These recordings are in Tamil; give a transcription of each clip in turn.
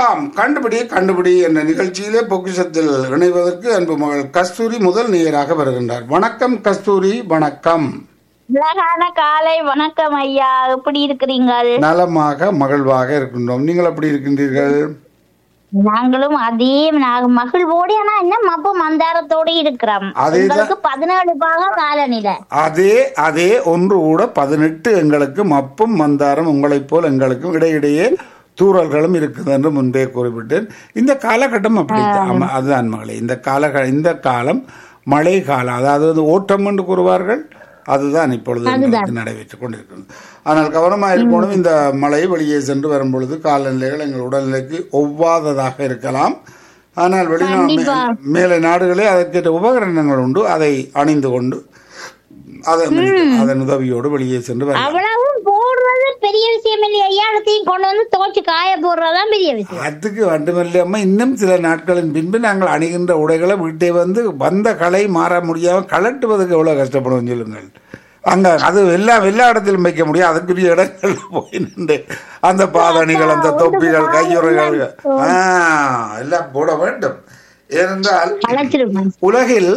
ஆம் கண்டுபிடி கண்டுபிடி என்ற நிகழ்ச்சியிலே பொக்கிஷத்தில் இணைவதற்கு அன்பு மகள் கஸ்தூரி முதல் நேயராக வருகின்றார் வணக்கம் கஸ்தூரி வணக்கம் அழகான காலை வணக்கம் ஐயா எப்படி இருக்கிறீங்கள் நலமாக மகிழ்வாக இருக்கின்றோம் நீங்கள் எப்படி இருக்கின்றீர்கள் நாங்களும் அதே நாங்க மகிழ்வோடு ஆனா என்ன மப்பு மந்தாரத்தோடு இருக்கிறோம் அதேதான். உங்களுக்கு பதினேழு பாக காலநிலை அதே அதே ஒன்று கூட பதினெட்டு எங்களுக்கு மப்பும் மந்தாரம் உங்களைப் போல் எங்களுக்கும் இடையிடையே தூறல்களும் இருக்குது என்று முன்பே குறிப்பிட்டேன் இந்த காலகட்டம் அப்படி ஆமா, அதுதான் மகளே இந்த கால இந்த காலம் மழை காலம் அதாவது வந்து ஓட்டம் என்று கூறுவார்கள் அதுதான் இப்பொழுது எங்களுக்கு நடைபெற்றுக் கொண்டிருக்கிறது ஆனால் கவனமாக இருக்கணும் இந்த மழை வெளியே சென்று வரும் பொழுது காலநிலைகள் எங்கள் உடல்நிலைக்கு ஒவ்வாததாக இருக்கலாம் ஆனால் வெளிநாடு மேலே நாடுகளே அதற்கேற்ற உபகரணங்கள் உண்டு அதை அணிந்து கொண்டு அதன் அதன் உதவியோடு வெளியே சென்று வரலாம் அவ்வளவும் போடுறது பெரிய விஷயம் இல்லையா ஐயா அடுத்தையும் கொண்டு வந்து துவைச்சு காய போடுறதுதான் பெரிய விஷயம் அதுக்கு மட்டுமல்லாம இன்னும் சில நாட்களின் பின்பு நாங்கள் அணிகின்ற உடைகளை வீட்டை வந்து வந்த களை மாற முடியாம கலட்டுவதற்கு எவ்வளவு கஷ்டப்படுவோம் சொல்லுங்கள் அங்க அது எல்லாம் எல்லா இடத்திலும் வைக்க முடியும் அதுக்குரிய இடங்கள்ல போய் நின்று அந்த பாதணிகள் அந்த தொப்பிகள் கையுறைகள் ஆ, எல்லாம் போட வேண்டும் ஏனென்றால் அழைச்சிருப்பேன் உலகில்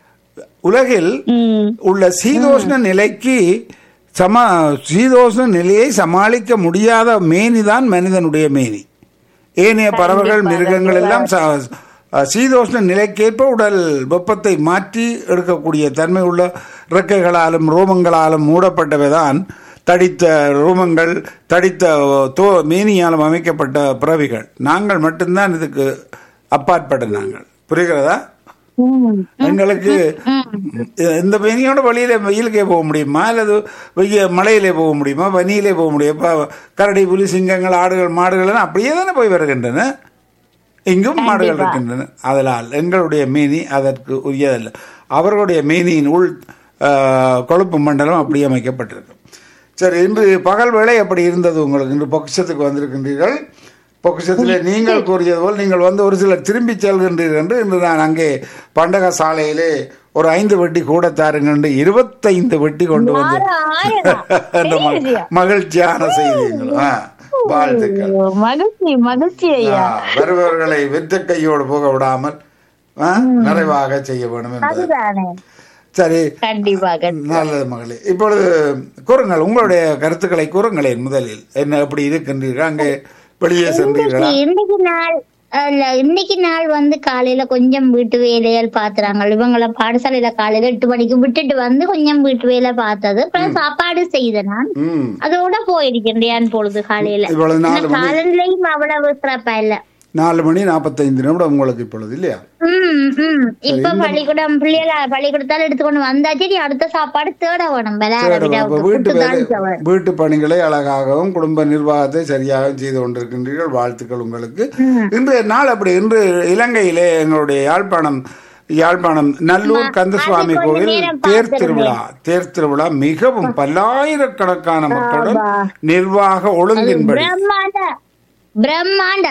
உலகில் உம் உள்ள சீதோஷ்ண நிலைக்கு சம சீதோஷ்ண நிலையை சமாளிக்க முடியாத மேனிதான் மனிதனுடைய மேனி ஏனைய பறவைகள் மிருகங்கள் எல்லாம் ச- அஹ் சீதோஷ்ண நிலைக்கேற்ப உடல் வெப்பத்தை மாற்றி எடுக்கக்கூடிய தன்மை உள்ள இறக்கைகளாலும் ரோமங்களாலும் மூடப்பட்டவைதான் தடித்த ரோமங்கள் தடித்த தோ மேனியாலும் அமைக்கப்பட்ட பிறவிகள் நாங்கள் மட்டும்தான் இதுக்கு அப்பாற்பட்ட நாங்கள் புரிகிறதா உம் எங்களுக்கு இந்த பனியோட வழியில வெயிலுக்கே போக முடியுமா அல்லது வெய்ய மலையிலே போக முடியுமா பனியிலே போக முடியும் இப்போ கரடி புலி சிங்கங்கள் ஆடுகள் மாடுகள் எல்லாம் அப்படியே தானே போய் வருகின்றன இங்கும் மாடுகள் இருக்கின்றன அதனால் எங்களுடைய மேனி அதற்கு உரியதல்ல அவர்களுடைய மேனியின் உள் ஆஹ், கொழுப்பு மண்டலம் அப்படி அமைக்கப்பட்டிருக்கு சரி இன்று பகல் வேளை அப்படி இருந்தது உங்களுக்கு இன்று பொக்கிஷத்துக்கு வந்திருக்கின்றீர்கள் பொக்கிஷத்திலே நீங்கள் கூறியது போல் நீங்கள் வந்து ஒரு சிலர் திரும்பி செல்கின்றீர்கள் என்று இன்று நான் அங்கே பண்டக சாலையிலே ஒரு ஐந்து வெட்டி கூட தாருங்கள் என்று இருபத்தைந்து வெட்டி கொண்டு வந்து ஆயிரம். அந்த ம- பெரிய விஷயம். மகிழ்ச்சியான செய்திகள் ஆ, வாழ்த்துக்கள் ஐயோ, மகிழ்ச்சி மகிழ்ச்சி ஐயா ஆ, வருபவர்களை வெற்ற கையோடு போக விடாமல் ஆ, நிறைவாக செய்ய வேண்டும் என்பது அதுதானே சரி கண்டிப்பாக நல்லது மகளே இப்பொழுது கூறுங்கள் உங்களுடைய கருத்துக்களை கூறுங்களேன் முதலில் என்ன எப்படி இருக்கின்றீர்கள் அங்கே வெளியே சென்றீர்களா இன்னைக்கு இன்னைக்கு நாள் இல்ல இன்னைக்கு நாள் வந்து காலையில கொஞ்சம் வீட்டு வேலைகள் பாத்துறாங்க இவங்கள பாடசாலையில காலையில எட்டு மணிக்கு விட்டுட்டு வந்து கொஞ்சம் வீட்டு வேலை பார்த்தது அப்புறம் சாப்பாடு செய்த நான் ம் அதோட போயிருக்கின்றேன் பொழுது காலையில இவ்வளவு நாலு ஆனா மணி காலநிலையும் அவ்வளவு சிறப்பா இல்ல நாலு மணி நாற்பத்தைந்து நிமிடம் உங்களுக்கு இப்பொழுது இல்லையா உம் உம் இப்ப பள்ளிக்கூடம் பிள்ளைகள பள்ளிக்கூடத்தால எடுத்துக்கொண்டு வந்தாச்சு நீ அடுத்த சாப்பாடு தேட வேணும் விளையாட சரி, விட அப்ப வீட்டு வேலை தான் தேவை. வீட்டு பணிகளை அழகாகவும் குடும்ப நிர்வாகத்தை சரியாக செய்து கொண்டிருக்கின்றீர்கள் வாழ்த்துக்கள் உங்களுக்கு இன்றைய நாள் அப்படி இன்று இலங்கையிலே எங்களுடைய யாழ்ப்பாணம் யாழ்ப்பாணம் நல்லூர் கந்தசுவாமி அது கொஞ்ச கோயில் நேரம் தேர் திருவிழா தேர் திருவிழா மிகவும் பல்லாயிரக்கணக்கான மக்களுடன் நிர்வாக ஒழுங்கின்படி பிரம்மாண்ட பிரம்மாண்ட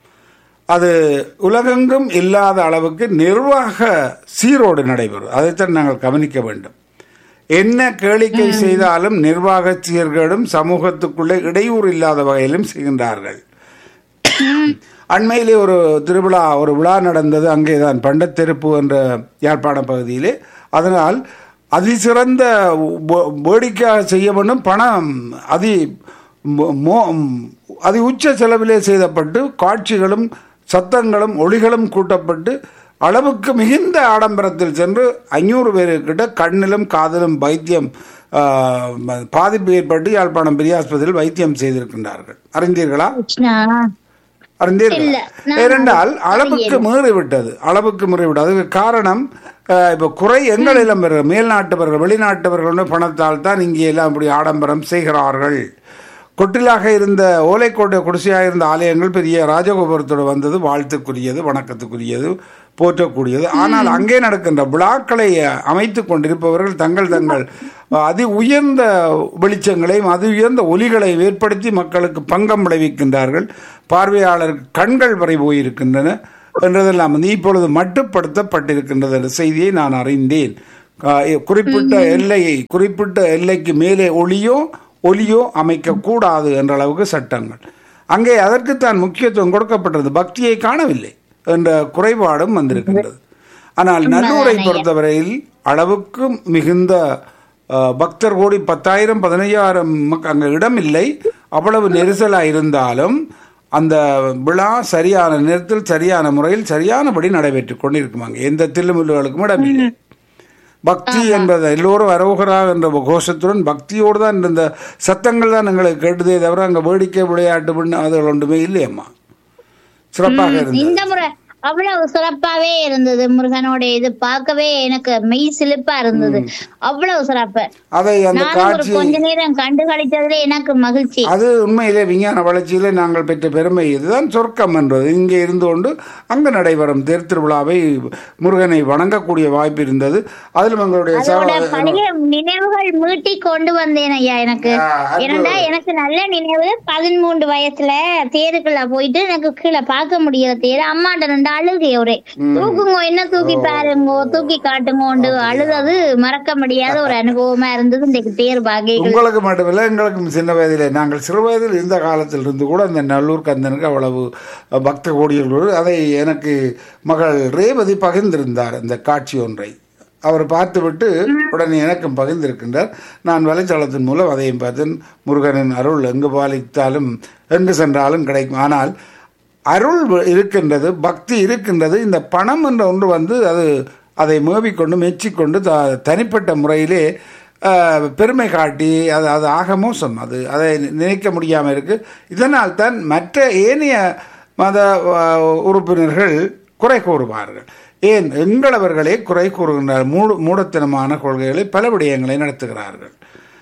அது உலகெங்கும் இல்லாத அளவுக்கு நிர்வாக சீரோடு நடைபெறும் அதைத்தான் நாங்கள் கவனிக்க வேண்டும் என்ன கேளிக்கை செய்தாலும் நிர்வாக சீர்கேடும் சமூகத்துக்குள்ளே இடையூறு இல்லாத வகையிலும் செய்கின்றார்கள் அண்மையிலே ஒரு திருவிழா ஒரு விழா நடந்தது அங்கேதான் பண்டத்தெருப்பு என்ற யாழ்ப்பாண பகுதியிலே அதனால் அதிசிறந்த வே- வேடிக்கையாக செய்ய வேண்டும் பணம் அதி மோ- மோ அதி உச்ச செலவிலே செய்தப்பட்டு காட்சிகளும் சத்தங்களும் ஒளிகளும் கூட்டப்பட்டு அளவுக்கு மிகுந்த ஆடம்பரத்தில் சென்று ஐநூறு பேருக்கிட்ட கண்ணிலும் காதிலும் வைத்தியம் ஆ, பாதிப்பு ஏற்பட்டு யாழ்ப்பாணம் பெரியாஸ்பத்திரியில் வைத்தியம் செய்திருக்கின்றார்கள் அறிந்தீர்களா கிருஷ்ணா அறிந்தீர்கள் இல்ல, நான் ஏனென்றால் அளவுக்கு மீறி விட்டது அளவுக்கு மீறி விட்டது அதுக்கு காரணம் அஹ், இப்ப குறை எங்களிடம் வருகிற மேல்நாட்டவர்கள் வெளிநாட்டவர்கள் பணத்தால் தான் இங்கே எல்லாம் இப்படி ஆடம்பரம் செய்கிறார்கள் கொட்டிலாக இருந்த ஓலைக்கோட்டை குடிசையாக இருந்த ஆலயங்கள் பெரிய ராஜகோபுரத்தோடு வந்தது வாழ்த்துக்குரியது வணக்கத்துக்குரியது போற்றக்கூடியது ஆனால் அங்கே நடக்கின்ற விழாக்களை அமைத்துக் கொண்டிருப்பவர்கள் தங்கள் தங்கள் அதி உயர்ந்த வெளிச்சங்களையும் அதி உயர்ந்த ஒலிகளை ஏற்படுத்தி மக்களுக்கு பங்கம் விளைவிக்கின்றார்கள் பார்வையாளர் கண்கள் வரை போயிருக்கின்றன என்றதெல்லாம் வந்து இப்பொழுது மட்டுப்படுத்தப்பட்டிருக்கின்றது என்ற செய்தியை நான் அறிந்தேன் ஆ, குறிப்பிட்ட எல்லையை குறிப்பிட்ட எல்லைக்கு மேலே ஒளியோ ஒலியோ அமைக்கக்கூடாது என்ற அளவுக்கு சட்டங்கள் அங்கே அதற்குத்தான் முக்கியத்துவம் கொடுக்கப்பட்டது பக்தியை காணவில்லை என்ற குறைபாடும் வந்திருக்கின்றது ஆனால் நல்லூரை பொறுத்தவரையில் அளவுக்கு மிகுந்த அஹ், பக்தர் கோடி பத்தாயிரம் பதினையாயிரம் மக்க- அங்கே இடம் இல்லை அவ்வளவு நெரிசலாக இருந்தாலும் அந்த விழா சரியான நேரத்தில் சரியான முறையில் சரியானபடி நடைபெற்றுக் கொண்டிருக்கும் அங்கே எந்த தில்லுமுல்லுகளுக்கும் இடம் இல்லை பக்தி என்பது எல்லோரும் அரோகரா என்ற கோஷத்துடன் பக்தியோடு தான் இந்த சத்தங்கள் தான் எங்களுக்கு கேட்டதே தவிர அங்கே வேடிக்கை விளையாட்டு பண்ண அது ஒன்றுமே இல்லையம்மா சிறப்பாக இருந்தது இந்த முறை அவ்வளவு சிறப்பாவே இருந்தது முருகனோட இது பார்க்கவே எனக்கு மெய் சிலிப்பா இருந்தது அவ்வளவு சிறப்பு அதை அந்த நானும் ஒரு காட்சி கொஞ்ச நேரம் கண்டு கழிச்சதுல எனக்கு மகிழ்ச்சி அது உண்மையிலே விஞ்ஞான வளர்ச்சியிலே நாங்கள் பெற்ற பெருமை இதுதான் சொர்க்கம் என்பது இங்கே இருந்து கொண்டு அங்கு நடைபெறும் தேர் திருவிழாவை முருகனை வணங்கக்கூடிய வாய்ப்பு இருந்தது அதிலும் எங்களுடைய அதோட சகோதர- பழைய நினைவுகள் மீட்டி கொண்டு வந்தேன் ஐயா எனக்கு ஆ, அது- ஏன்னா எனக்கு நல்ல நினைவு பதிமூன்று வயசுல தேருக்குள்ள போயிட்டு எனக்கு கீழே பார்க்க முடியல தேர் அம்மாட்ட ரெண்டு அழுகை ஒரே தூக்குங்க என்ன தூக்கி பாருங்க தூக்கி காட்டுங்கோண்டு அழுதது மறக்க முடியாத ஒரு அனுபவமா இருந்தது இன்றைக்கு தேர் பாகைகள் உங்களுக்கு மட்டுமில்லை எங்களுக்கும் சின்ன வயதிலே நாங்கள் சிறு வயதில் இருந்த காலத்தில் இருந்து கூட அந்த நல்லூர் கந்தனுக்கு அவ்வளவு பக்த கோடிகளோடு அதை எனக்கு மகள் ரேவதி பகிர்ந்திருந்தார் இந்த காட்சி ஒன்றை அவர் பார்த்துவிட்டு உடனே எனக்கும் பகிர்ந்திருக்கின்றார் நான் வலைத்தளத்தின் மூலம் அதையும் பார்த்தேன் முருகனின் அருள் எங்கு பாலித்தாலும் எங்கு சென்றாலும் கிடைக்கும் ஆனால் அருள் வ- இருக்கின்றது பக்தி இருக்கின்றது இந்த பணம் என்ற ஒன்று வந்து அது அதை மேவிக்கொண்டு மெச்சிக்கொண்டு த தனிப்பட்ட முறையிலே ஆஹ், பெருமை காட்டி அது அது ஆக மோசம் அது அதை நினைக்க முடியாமல் இருக்கு இதனால் தான் மற்ற ஏனைய மத ஆஹ், உறுப்பினர்கள் குறை கூறுவார்கள் ஏன் எங்களவர்களே குறை கூறுகின்றார் மூடு மூடத்தனமான கொள்கைகளை பல விடயங்களை நடத்துகிறார்கள்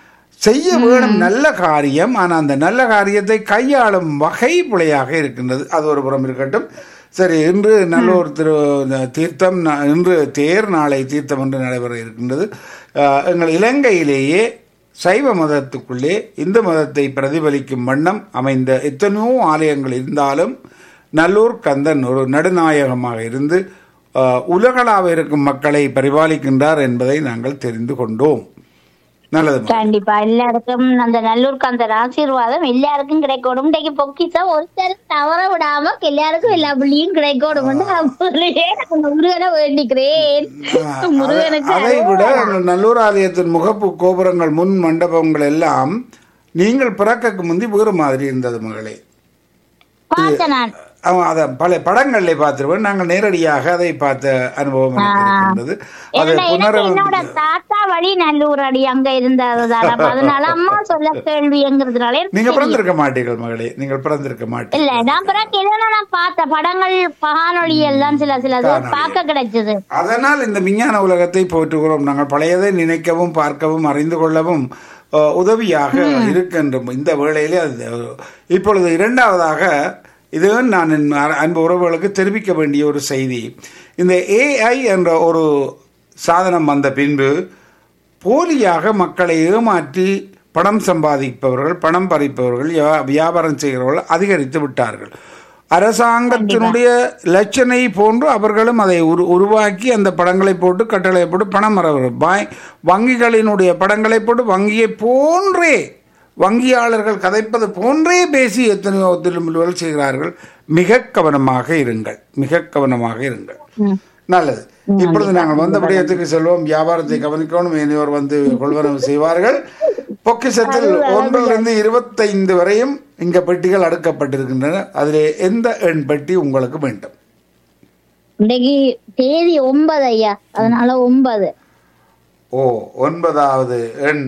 செய்ய வேணும் நல்ல காரியம் ஆனால் அந்த நல்ல காரியத்தை கையாளும் வகை பிழையாக இருக்கின்றது அது ஒரு புறம் இருக்கட்டும் சரி இன்று நல்ல ஒரு திரு தீர்த்தம் நா- இன்று தேர் நாளை தீர்த்தம் என்று நடைபெற இருக்கின்றது ஆஹ், எங்கள் இலங்கையிலேயே சைவ மதத்துக்குள்ளே இந்து மதத்தை பிரதிபலிக்கும் வண்ணம் அமைந்த எத்தனையோ ஆலயங்கள் இருந்தாலும் நல்லூர் கந்தன் ஒரு நடுநாயகமாக இருந்து ஆஹ், உலகளாவ இருக்கும் மக்களை பரிபாலிக்கின்றார் என்பதை நாங்கள் தெரிந்து கொண்டோம் நல்லது கண்டிப்பா எல்லாருக்கும் அந்த நல்லூருக்கு அந்த ஆசீர்வாதம் எல்லாருக்கும் கிடைக்கணும் இன்றைக்கு பொக்கிசம் ஒருத்தர் தவற விடாம எல்லாருக்கும் எல்லா புள்ளியும் கிடைக்கணும் முருகனை வேண்டிக்கிறேன் அதை- முருகனுக்கு அதை விட எங்கள் நல்லூர் ஆலயத்தின் முகப்பு கோபுரங்கள் முன் மண்டபங்கள் எல்லாம் நீங்கள் பிறக்கக்கு முந்தி வேறு மாதிரி இருந்தது மகளே பார்த்தேன் நான் அவன் அதை பல படங்களிலே பார்த்துருவேன் நாங்கள் நேரடியாக அதை பார்த்த அனுபவம் எனக்கு இருக்கின்றது அது என்னோட- எனக்கு என்னோட புனரமைப்பு தாத்தா வழி நல்லூர் அடி அங்க இருந்ததால அப்ப அதனால அம்மா சொல்ல கேள்விங்கிறதுனால எனக்கு நீங்க தெரியும். பிறந்திருக்க மாட்டீர்கள் மகளே நீங்கள் பிறந்திருக்க இல்ல மாட்டீர்கள் நான் பிறகு எதனா நான் பார்த்த படங்கள் பகானொளி எல்லாம் சில சிலது காணொளி. பார்க்க கிடைச்சது அதனால் இந்த விஞ்ஞான உலகத்தை போற்றுகிறோம் நாங்கள் பழையதை நினைக்கவும் பார்க்கவும் அறிந்து கொள்ளவும் அஹ், உதவியாக இருக்கின்றோம் இந்த வேளையிலே அது இப்பொழுது இரண்டாவதாக இது நான் என் அ- அன்பு உறவுகளுக்கு தெரிவிக்க வேண்டிய ஒரு செய்தி இந்த ஏஐ என்ற ஒரு சாதனம் வந்த பின்பு போலியாக மக்களை ஏமாற்றி பணம் சம்பாதிப்பவர்கள் பணம் பறிப்பவர்கள் வியா- வியாபாரம் செய்கிறவர்கள் அதிகரித்து விட்டார்கள் அரசாங்கத்தினுடைய லட்சணை போன்று அவர்களும் அதை உரு உருவாக்கி அந்த படங்களை போட்டு கட்டளை போட்டு பணம் வரவர் பாய் வங்கிகளினுடைய படங்களை போட்டு வங்கியை போன்றே வங்கியாளர்கள் கதைப்பது போன்றே பேசி எத்தனையோ திரும்புகள் செய்கிறார்கள் மிக கவனமாக இருங்கள் மிக கவனமாக இருங்கள் நல்லது இப்பொழுது நாங்கள் வந்த விடயத்துக்கு செல்வோம் வியாபாரத்தை கவனிக்கணும் இனியோர் வந்து கொள்வனவு செய்வார்கள் பொக்கிஷத்தில் ஒன்றிலிருந்து இருபத்தைந்து வரையும் இங்க பெட்டிகள் அடுக்கப்பட்டிருக்கின்றன அதிலே எந்த எண் பெட்டி உங்களுக்கு வேண்டும் இன்னைக்கு தேதி ஒன்பது ஐயா அதனால ஒன்பது ஓ ஒன்பதாவது எண்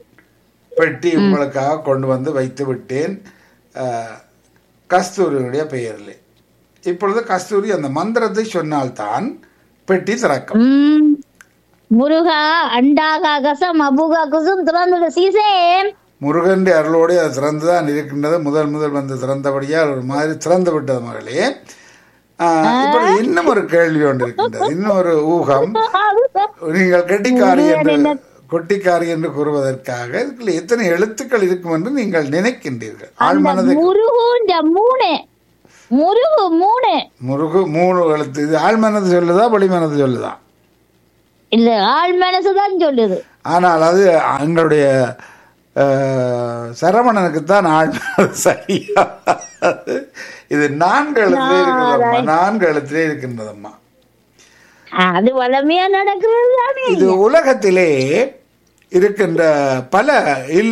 பெட்டி உங்களுக்காக கொண்டு வந்து வைத்து விட்டேன் அஹ், கஸ்தூரியுடைய பெயரில் இப்பொழுது கஸ்தூரி அந்த மந்திரத்தை சொன்னால்தான் பெட்டி திறக்கும் உம் முருகா அண்டாகாகசம் அபுகாகசம் திறந்துடு சீசேம் முருகன் அருளோடு அது திறந்துதான் இருக்கின்றது முதல் முதல் வந்து திறந்தபடியால் ஒரு மாதிரி திறந்து விட்டது மகளே ஆஹ், இப்பொழுது இன்னும் ஒரு கேள்வி ஒன்று இருக்கின்றது இன்னும் ஒரு ஊகம் நீங்கள் கெட்டிக்காரி என்று கொட்டிக்காரி என்று கூறுவதற்காக இதுக்குள்ள எத்தனை எழுத்துக்கள் இருக்கும் என்று நீங்கள் நினைக்கின்றீர்கள் ஆழ்மனது முருகுன்ற மூணு முருகு மூணு முருகு மூணு எழுத்து இது ஆழ்மனது சொல்லுதா வெளிமனது சொல்லுதா இல்ல ஆள் மனசுதான் சொல்லுது ஆனால் அது எங்களுடைய அஹ், சரவணனுக்குத்தான் ஆள் சரியா இது நான்கு எழுத்திலே இருக்கிறதம்மா நான்கு எழுத்திலே இருக்கின்றதம்மா அது வளமையா நடக்கிறது தானே இது உலகத்திலே இருக்கின்ற பல